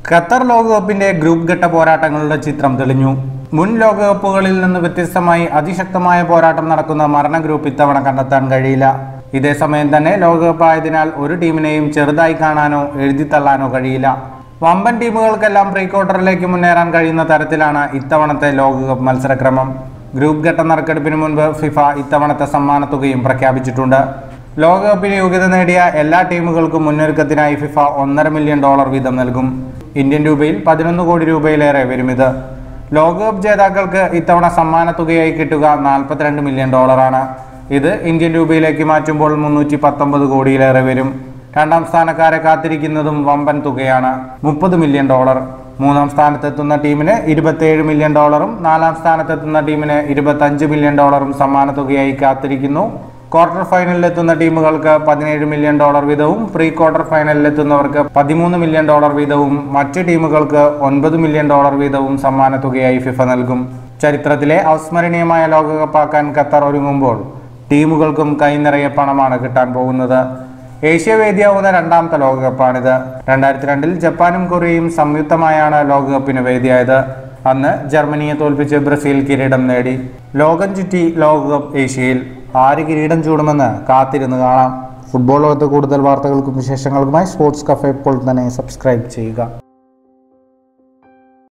Qatar ലോകകപ്പിന്റെ group ഘട്ട പോരാട്ടങ്ങളുടെ ചിത്രം തെളിഞ്ഞു മുൻ ലോകകപ്പുകളിൽ നിന്ന് വ്യത്യസ്തമായി അതിശക്തമായ പോരാട്ടം നടക്കുന്ന മരണ ഗ്രൂപ്പ് ഇത്തവണ കണ്ടെത്താൻ കഴിയില്ല ഇതേ സമയം തന്നെ ലോകകപ്പ് ആയതിനാൽ ഒരു ടീമിനെയും ചെറുതായി കാണാനോ എഴുതിത്തള്ളാനോ കഴിയില്ല വമ്പൻ ടീമുകൾക്കെല്ലാം പ്രീ ക്വാർട്ടറിലേക്ക് മുന്നേറാൻ കഴിയുന്ന തരത്തിലാണ് ഇത്തവണത്തെ ലോകകപ്പ് മത്സരക്രമം ഗ്രൂപ്പ് ഘട്ട നറുക്കെടുപ്പിന് മുൻപ് ഫിഫ ഇത്തവണത്തെ സമ്മാനത്തുകയും പ്രഖ്യാപിച്ചിട്ടുണ്ട് ലോകകപ്പിന് യോഗ്യത നേടിയ എല്ലാ ടീമുകൾക്കും മുന്നൊരുക്കത്തിനായി ഫിഫ ഒന്നര മില്യൺ ഡോളർ വീതം നൽകും ഇന്ത്യൻ രൂപയിൽ പതിനൊന്ന് കോടി രൂപയിലേറെ വരും ഇത് ലോകകപ്പ് ജേതാക്കൾക്ക് ഇത്തവണ സമ്മാനത്തുകയായി കിട്ടുക നാൽപ്പത്തിരണ്ട് മില്യൺ ഡോളറാണ് ഇത് ഇന്ത്യൻ രൂപയിലേക്ക് മാറ്റുമ്പോൾ മുന്നൂറ്റി പത്തൊമ്പത് കോടിയിലേറെ വരും രണ്ടാം സ്ഥാനക്കാരെ കാത്തിരിക്കുന്നതും വമ്പൻ തുകയാണ് മുപ്പത് മില്യൺ ഡോളർ മൂന്നാം സ്ഥാനത്തെത്തുന്ന ടീമിന് ഇരുപത്തിയേഴ് മില്യൺ ഡോളറും നാലാം സ്ഥാനത്തെത്തുന്ന ടീമിന് ഇരുപത്തഞ്ച് മില്യൺ ഡോളറും സമ്മാന തുകയായി കാത്തിരിക്കുന്നു ക്വാർട്ടർ ഫൈനലിലെത്തുന്ന ടീമുകൾക്ക് പതിനേഴ് മില്യൺ ഡോളർ വീതവും പ്രീ ക്വാർട്ടർ ഫൈനലിലെത്തുന്നവർക്ക് പതിമൂന്ന് മില്യൺ ഡോളർ വീതവും മറ്റ് ടീമുകൾക്ക് ഒൻപത് മില്യൺ ഡോളർ വീതവും സമ്മാന തുകയായി ഫിഫ നൽകും ചരിത്രത്തിലെ അവിസ്മരണീയമായ ലോകകപ്പാക്കാൻ ഖത്തർ ഒരുങ്ങുമ്പോൾ ടീമുകൾക്കും കൈനിറയെ പണമാണ് കിട്ടാൻ പോകുന്നത് ഏഷ്യ വേദിയാവുന്ന രണ്ടാമത്തെ ലോകകപ്പാണിത് രണ്ടായിരത്തി രണ്ടിൽ ജപ്പാനും കൊറിയയും സംയുക്തമായാണ് ലോകകപ്പിന് വേദിയായത് അന്ന് ജർമ്മനിയെ തോൽപ്പിച്ച് ബ്രസീൽ കിരീടം നേടി ലോകം ചുറ്റി ലോകകപ്പ് ഏഷ്യയിൽ ആര് കിരീടം ചൂടുമെന്ന് കാത്തിരുന്ന് കാണാം ഫുട്ബോൾ ലോകത്ത് കൂടുതൽ വാർത്തകൾക്കും വിശേഷങ്ങൾക്കുമായി സ്പോർട്സ് കഫേ ഇപ്പോൾ തന്നെ സബ്സ്ക്രൈബ് ചെയ്യുക